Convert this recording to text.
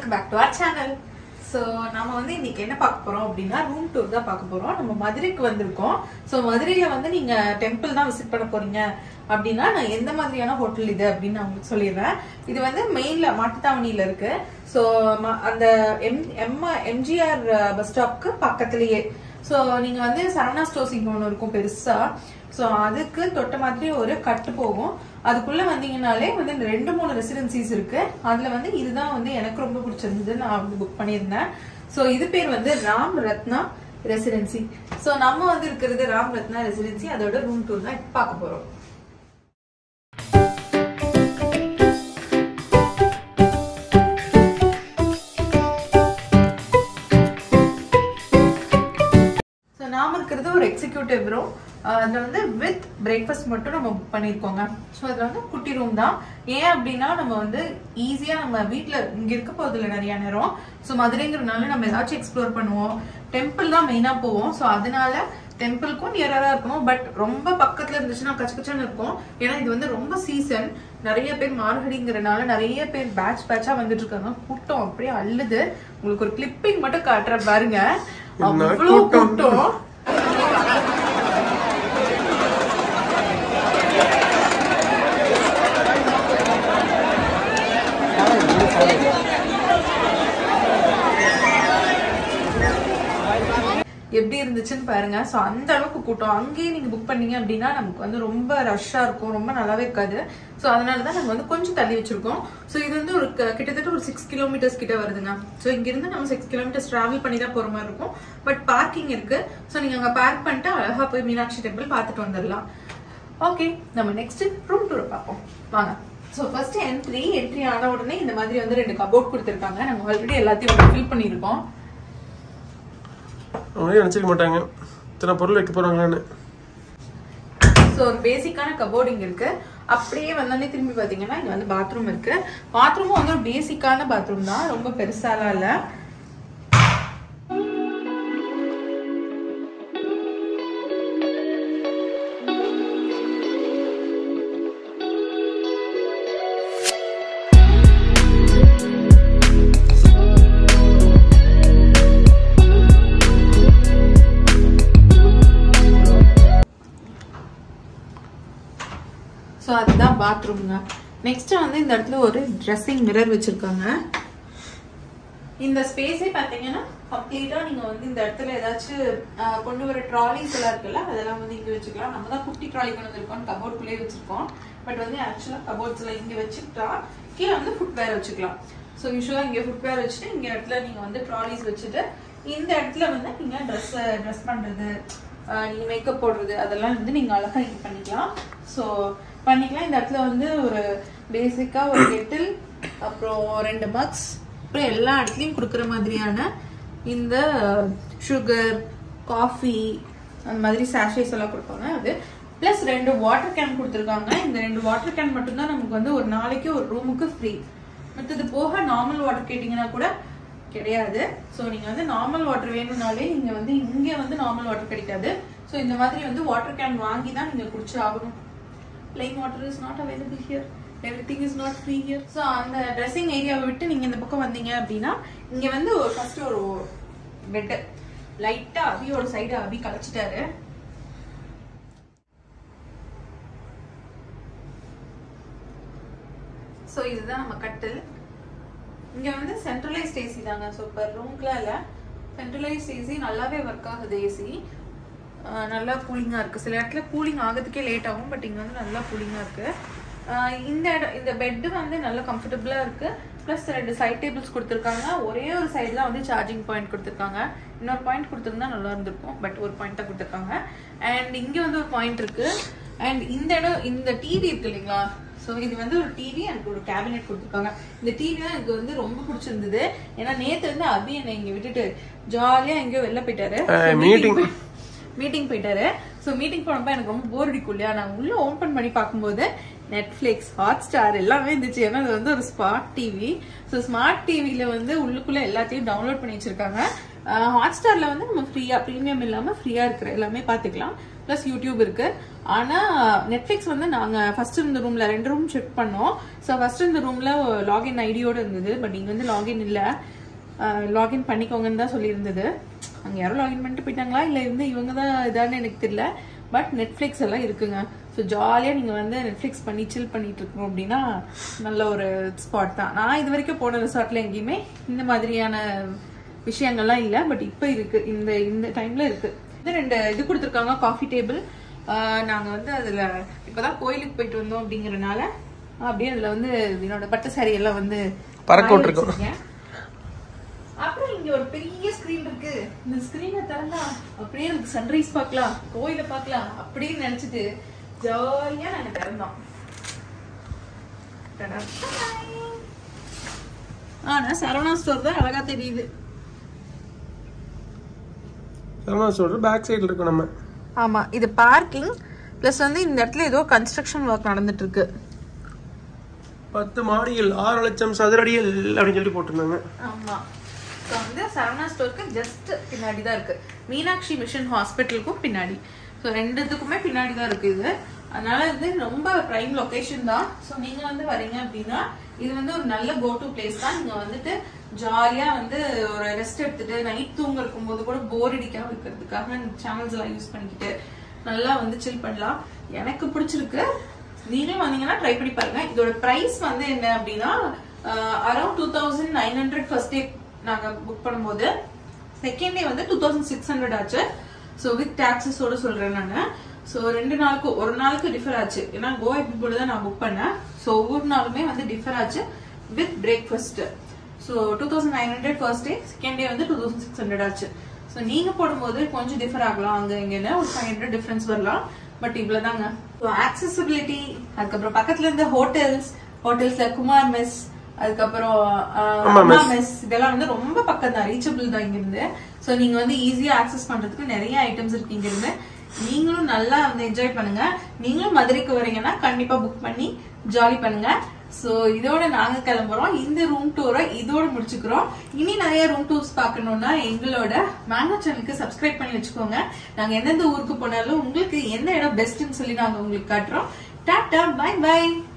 Welcome back to our channel so நம்ம வந்து இன்னைக்கு என்ன பார்க்க போறோம் அப்படின்னா ரூம் டூர் தான் பார்க்க போறோம் நம்ம மதுரைக்கு வந்திருக்கோம் ஸோ மதுரையில வந்து நீங்க டெம்பிள் தான் விசிட் பண்ண போறீங்க அப்படின்னா நான் எந்த மாதிரியான ஹோட்டல் இது அப்படின்னு நான் உங்களுக்கு சொல்லிடுறேன் இது வந்து மெயின்ல மாட்டுத்தாவணியில இருக்கு ஸோ அந்த எம் எம் எம்ஜிஆர் பஸ் ஸ்டாப்க்கு பக்கத்துலயே ஸோ நீங்க வந்து சரவணா ஸ்டோர்ஸ் இங்க ஒன்று இருக்கும் பெருசா ஸோ அதுக்கு தொட்ட மாதிரி ஒரு கட்டு போகும் அதுக்குள்ள வந்தீங்கனாலே வந்து இந்த ரெண்டு மூணு ரெசிடென்சிஸ் இருக்கு அதுல வந்து இதுதான் வந்து எனக்கு ரொம்ப பிடிச்சிருந்தது நான் வந்து புக் பண்ணியிருந்தேன் ஸோ இது பேர் வந்து ராம் ரத்னா ரெசிடென்சி ஸோ நம்ம வந்து இருக்கிறது ராம் ரத்னா ரெசிடென்சி அதோட ரூம் டூர் தான் இப்ப பார்க்க போறோம் ஸோ நாம இருக்கிறது ஒரு எக்ஸிக்யூட்டிவ் ரூம் அதில் வந்து வித் பிரேக்ஃபாஸ்ட் மட்டும் நம்ம புக் பண்ணியிருக்கோங்க ஸோ அதில் வந்து குட்டி ரூம் தான் ஏன் அப்படின்னா நம்ம வந்து ஈஸியாக நம்ம வீட்டில் இங்கே இருக்க போதில்ல நிறைய நேரம் ஸோ மதுரைங்கிறனால நம்ம ஏதாச்சும் எக்ஸ்ப்ளோர் பண்ணுவோம் டெம்பிள் தான் மெயினாக போவோம் ஸோ அதனால டெம்பிளுக்கும் நியராக இருக்கணும் பட் ரொம்ப பக்கத்தில் இருந்துச்சுன்னா கச்ச கச்சன்னு இருக்கும் ஏன்னா இது வந்து ரொம்ப சீசன் நிறைய பேர் மார்கழிங்கிறனால நிறைய பேர் பேட்ச் பேட்சா வந்துட்டு இருக்காங்க கூட்டம் அப்படியே அள்ளுது உங்களுக்கு ஒரு கிளிப்பிங் மட்டும் காட்டுற பாருங்க அவ்வளோ கூட்டம் எப்படி இருந்துச்சுன்னு பாருங்க ஸோ அந்த அளவுக்கு கூட்டம் அங்கேயே நீங்க புக் பண்ணீங்க அப்படின்னா நமக்கு வந்து ரொம்ப ரஷ்ஷா இருக்கும் ரொம்ப நல்லாவே இருக்காது ஸோ அதனால தான் நாங்கள் வந்து கொஞ்சம் தள்ளி வச்சிருக்கோம் ஸோ இது வந்து ஒரு க- கிட்டத்தட்ட ஒரு சிக்ஸ் கிலோமீட்டர்ஸ் கிட்ட வருதுங்க ஸோ இங்கிருந்து நம்ம சிக்ஸ் கிலோமீட்டர்ஸ் டிராவல் பண்ணி தான் போற மாதிரி இருக்கும் பட் பார்க்கிங் இருக்கு ஸோ நீங்க அங்கே பார்க் பண்ணிட்டு அழகா போய் மீனாட்சி டெம்பிள் பார்த்துட்டு வந்துடலாம் ஓகே நம்ம நெக்ஸ்ட் ரூம் டூர் பார்ப்போம் வாங்க ஸோ ஃபர்ஸ்ட் என்ட்ரி என்ட்ரி ஆன உடனே இந்த மாதிரி வந்து ரெண்டு கபோர்ட் கொடுத்துருக்காங்க நம்ம ஆல்ரெடி எல்லாத்தையும் ஃபில் பண்ணியிருக்கோம் அவங்களே நினச்சிக்க மாட்டாங்க இத்தனை பொருள் வைக்க போகிறாங்களான்னு ஸோ ஒரு பேசிக்கான கபோர்டிங் இருக்கு அப்படியே வந்தோடனே திரும்பி பார்த்தீங்கன்னா இங்க வந்து பாத்ரூம் இருக்கு பாத்ரூமும் வந்து ஒரு பேசிக்கான பாத்ரூம் தான் ரொம்ப பெருசாலாம் இல்லை ஸோ அதுதான் பாத்ரூம்ங்க நெக்ஸ்ட் வந்து இந்த இடத்துல ஒரு ட்ரெஸ்ஸிங் மிரர் வச்சிருக்காங்க இந்த ஸ்பேஸே பார்த்தீங்கன்னா கம்ப்ளீட்டா நீங்க வந்து இந்த இடத்துல ஏதாச்சும் ஆஹ், கொண்டு வர ட்ராலிஸ் எல்லாம் இருக்குல்ல அதெல்லாம் வந்து இங்க வச்சுக்கலாம் நம்ம தான் குட்டி ட்ராலி கொண்டு வந்திருக்கோம் கபோர்டுக்குள்ளே வச்சிருக்கோம் பட் வந்து ஆக்சுவலா கபோர்ட்ஸ்ல இங்க வச்சுக்கிட்டா கீழே வந்து ஃபுட்வேர் வச்சுக்கலாம் ஸோ யூஸ்வலாக இங்கே ஃபுட்வேர் வச்சுட்டு இங்க இடத்துல நீங்க வந்து ட்ராலிஸ் வச்சுட்டு இந்த இடத்துல வந்து நீங்க ட்ரெஸ் ட்ரெஸ் பண்றது ஆஹ், நீங்க மேக்கப் போடுறது அதெல்லாம் வந்து நீங்க அழகா இது பண்ணிக்கலாம் ஸோ பண்ணிக்கலாம் இந்த இடத்துல வந்து ஒரு பேசிக்கா ஒரு கெட்டில் அப்புறம் ரெண்டு மக்ஸ் அப்புறம் எல்லா இடத்துலயும் கொடுக்குற மாதிரியான இந்த சுகர் காஃபி அந்த மாதிரி சாஷேஸ் எல்லாம் கொடுப்பாங்க அது ப்ளஸ் ரெண்டு வாட்டர் கேன் கொடுத்துருக்காங்க இந்த ரெண்டு வாட்டர் கேன் மட்டும்தான் நமக்கு வந்து ஒரு நாளைக்கு ஒரு ரூமுக்கு ஃப்ரீ மற்றது போக நார்மல் வாட்டர் கேட்டிங்கன்னா கூட கிடையாது ஸோ நீங்க வந்து நார்மல் வாட்டர் வேணும்னாலே நீங்க வந்து இங்கே வந்து நார்மல் வாட்டர் கிடைக்காது ஸோ இந்த மாதிரி வந்து வாட்டர் கேன் வாங்கி தான் நீங்க குடிச்சு ஆகணும் plain water is not available here everything is not free here so அந்த ட்ரெஸ்ஸிங் ஏரியாவை விட்டு நீங்க இந்த பக்கம் வந்தீங்க அப்படின்னா இங்க வந்து ஃபர்ஸ்ட் ஒரு பெட் லைட்டா அபியோட சைடு அபி கலைச்சிட்டாரு ஸோ இதுதான் நம்ம கட்டில் இங்க வந்து சென்ட்ரலைஸ்ட் ஏசி தாங்க ஸோ இப்போ ரூம்க்குலாம் இல்லை சென்ட்ரலைஸ்ட் ஏசி நல்லாவே ஒர்க் ஆகுது ஏசி நல்லா கூலிங்காக இருக்குது சில இடத்துல கூலிங் ஆகிறதுக்கே லேட் ஆகும் பட் இங்கே வந்து நல்லா கூலிங்காக இருக்குது இந்த இடம் இந்த பெட்டு வந்து நல்லா கம்ஃபர்டபுளாக இருக்குது ப்ளஸ் ரெண்டு சைட் டேபிள்ஸ் கொடுத்துருக்காங்க ஒரே ஒரு சைடு தான் வந்து சார்ஜிங் பாயிண்ட் கொடுத்துருக்காங்க இன்னொரு பாயிண்ட் கொடுத்துருந்தா நல்லா இருந்திருக்கும் பட் ஒரு பாயிண்ட் தான் கொடுத்துருக்காங்க அண்ட் இங்கே வந்து ஒரு பாயிண்ட் இருக்குது அண்ட் இந்த இடம் இந்த டிவி இருக்கு இல்லைங்களா ஸோ இது வந்து ஒரு டிவி அண்ட் ஒரு கேபினெட் கொடுத்துருக்காங்க இந்த டிவி தான் எனக்கு வந்து ரொம்ப பிடிச்சிருந்தது ஏன்னா நேத்து வந்து அபி என்னை இங்க விட்டுட்டு ஜாலியா எங்கேயோ வெளில போயிட்டாரு Uh, meeting. மீட்டிங் போயிட்டாரு ஸோ மீட்டிங் போனப்ப எனக்கு ரொம்ப போர் அடிக்கும் இல்லையா நான் உள்ள ஓப்பன் பண்ணி பார்க்கும்போது நெட்ஃபிளிக்ஸ் ஹாட் ஸ்டார் எல்லாமே இருந்துச்சு ஏன்னா அது வந்து ஒரு ஸ்மார்ட் டிவி ஸோ ஸ்மார்ட் டிவியில வந்து உள்ளுக்குள்ள எல்லாத்தையும் டவுன்லோட் பண்ணி வச்சிருக்காங்க ஹாட் ஸ்டார்ல வந்து நம்ம ஃப்ரீயா ப்ரீமியம் இல்லாம ஃப்ரீயா இருக்கிற எல்லாமே பார்த்துக்கலாம் ப்ளஸ் யூடியூப் இருக்கு ஆனா நெட்ஃபிளிக்ஸ் வந்து நாங்க ஃபர்ஸ்ட் இருந்த ரூம்ல ரெண்டு ரூம் செக் பண்ணோம் ஸோ ஃபர்ஸ்ட் இந்த ரூம்ல லாகின் ஐடியோட இருந்தது பட் இங்க வந்து லாகின் இல்ல லாகின் பண்ணிக்கோங்கன்னு தான் சொல்லியிருந்தது அங்க யாரும் லாகின் பண்ணிட்டு போயிட்டாங்களா இல்ல இருந்து இவங்க தான் இதான்னு எனக்கு தெரியல பட் நெட்ஃபிளிக்ஸ் எல்லாம் இருக்குங்க ஸோ ஜாலியாக நீங்கள் வந்து நெட்ஃப்ளிக்ஸ் பண்ணி சில் பண்ணிட்டு இருக்கோம் அப்படின்னா நல்ல ஒரு ஸ்பாட் தான் நான் இது வரைக்கும் போன ரிசார்ட்ல எங்கேயுமே இந்த மாதிரியான விஷயங்கள்லாம் இல்லை பட் இப்போ இருக்கு இந்த இந்த டைம்ல இருக்கு இது ரெண்டு இது கொடுத்துருக்காங்க காஃபி டேபிள் நாங்கள் வந்து அதில் இப்போதான் கோயிலுக்கு போயிட்டு வந்தோம் அப்படிங்கறனால அப்படியே அதில் வந்து என்னோட பட்டு சாரி எல்லாம் வந்து பறக்க காய விட்டுருக்கோம். வச்சிருக்கேன். அப்புறம் இங்க ஒரு பெரிய ஸ்கிரீன் இருக்கு இந்த ஸ்கிரீனை திறந்தா அப்படியே எனக்கு சன்ரைஸ் பார்க்கலாம் கோயில பார்க்கலாம் அப்படின்னு நினைச்சிட்டு ஜாலியா நாங்க திறந்தோம் டடா. ஆனா சரவணா ஸ்டோர் தான் அழகா தெரியுது சரவணா சொல்ற பேக் சைடுல இருக்கும் நம்ம ஆமா இது பார்க்கிங் பிளஸ் வந்து இந்த இடத்துல ஏதோ கன்ஸ்ட்ரக்ஷன் ஒர்க் நடந்துட்டு இருக்கு பத்து மாடிகள் ஆறு லட்சம் சதுரடிகள் அப்படின்னு சொல்லி போட்டிருந்தாங்க ஆமா ஸோ வந்து சரவணா ஸ்டோருக்கு ஜஸ்ட் பின்னாடி தான் இருக்கு மீனாட்சி மிஷன் ஹாஸ்பிட்டலுக்கும் பின்னாடி ஸோ ரெண்டுத்துக்குமே பின்னாடி தான் இருக்கு இது அதனால இது ரொம்ப பிரைம் லொகேஷன் தான் ஸோ நீங்க வந்து வரீங்க அப்படின்னா இது வந்து ஒரு நல்ல கோ டு பிளேஸ் தான் நீங்க வந்துட்டு ஜாலியா வந்து ஒரு ரெஸ்ட் எடுத்துட்டு நைட் தூங்க இருக்கும் போது கூட போர் அடிக்காம இருக்கிறதுக்காக சேனல்ஸ் எல்லாம் யூஸ் பண்ணிக்கிட்டு நல்லா வந்து சில் பண்ணலாம் எனக்கு பிடிச்சிருக்கு நீங்களும் வந்தீங்கன்னா ட்ரை பண்ணி பாருங்க இதோட பிரைஸ் வந்து என்ன அப்படின்னா around two thousand nine hundred first day நாங்க புக் பண்ணும்போது செகண்ட் டே வந்து டூ தௌசண்ட் சிக்ஸ் ஹண்ட்ரட் ஆச்சு ஸோ வித் டாக்ஸஸோட சொல்றேன் நான் ஸோ ரெண்டு நாளுக்கு ஒரு நாளுக்கு டிஃபர் ஆச்சு ஏன்னா கோவா பீப்புள் தான் நான் புக் பண்ணேன் ஸோ ஒவ்வொரு நாளுமே வந்து டிஃபர் ஆச்சு with breakfast so two thousand nine hundred first day second day வந்து டூ தௌசண்ட் சிக்ஸ் ஹண்ட்ரட் ஆச்சு ஸோ நீங்க போடும்போது கொஞ்சம் டிஃபர் ஆகலாம் அங்க இங்கன்னு ஒரு ஃபைவ் ஹண்ட்ரட் டிஃபரன்ஸ் வரலாம் பட் இவ்வளவுதாங்க ஸோ ஆக்சசிபிலிட்டி அதுக்கப்புறம் பக்கத்துல இருந்த ஹோட்டல்ஸ் ஹோட்டல்ஸ்ல குமார் மெஸ் அதுக்கப்புறம் ஆஹ், அம்மா அம்மா mess. மெஸ் இதெல்லாம் வந்து ரொம்ப பக்கம் தான் ரீச்சபிள் தான் இங்க இருந்து ஸோ நீங்க வந்து ஈஸியா ஆக்சஸ் பண்றதுக்கு நிறைய ஐட்டம்ஸ் இருக்கு இங்க இருந்து நீங்களும் நல்லா வந்து என்ஜாய் பண்ணுங்க நீங்களும் மதுரைக்கு வரீங்கன்னா கண்டிப்பா புக் பண்ணி ஜாலி பண்ணுங்க சோ இதோட நாங்க கிளம்புறோம் இந்த ரூம் டூரை இதோட முடிச்சுக்கிறோம் இனி நிறைய ரூம் டூர்ஸ் பார்க்கணும்னா எங்களோட மேங்கோ சேனலுக்கு சப்ஸ்கிரைப் பண்ணி வச்சுக்கோங்க நாங்க எந்தெந்த ஊருக்கு போனாலும் உங்களுக்கு எந்த இடம் பெஸ்ட்னு சொல்லி நாங்க உங்களுக்கு காட்டுறோம் டாடா பை பை